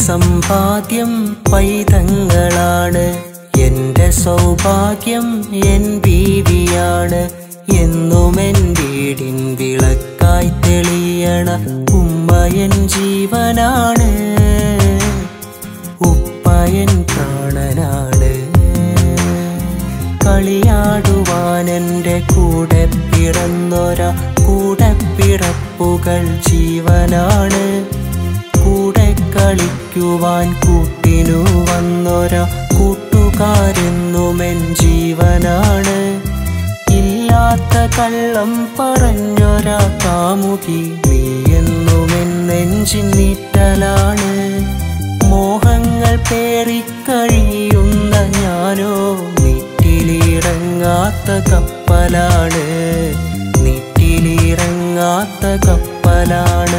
സമ്പാദ്യം പൈതങ്ങളാണ് എന്റെ സൗഭാഗ്യം എൻ ബീവിയാണ് എന്നും എൻ വീടിൻ വിളക്കായി തെളിയണ ഉമ്മയൻ ജീവനാണ് ഉപ്പയൻ പ്രാണനാണ് കളിയാടുവാൻ എൻ്റെ കൂടെ പിറന്നൊര കൂടെ പിറപ്പുകൾ ജീവനാണ് കൂടെ കളിക്കുവാൻ കൂട്ടിനു വന്നൊര കൂട്ടുകാരെന്നുമെൻ ജീവനാണ് ഇല്ലാത്ത കള്ളം പറഞ്ഞൊരാ കാമുകി നീ എന്നുമെൻ നെഞ്ചിൻ നീറ്റലാണ് മോഹങ്ങൾ പേറിക്കഴിയുന്ന ഞാനോ നീറ്റിലിറങ്ങാത്ത കപ്പലാണ് നീറ്റിലിറങ്ങാത്ത കപ്പലാണ്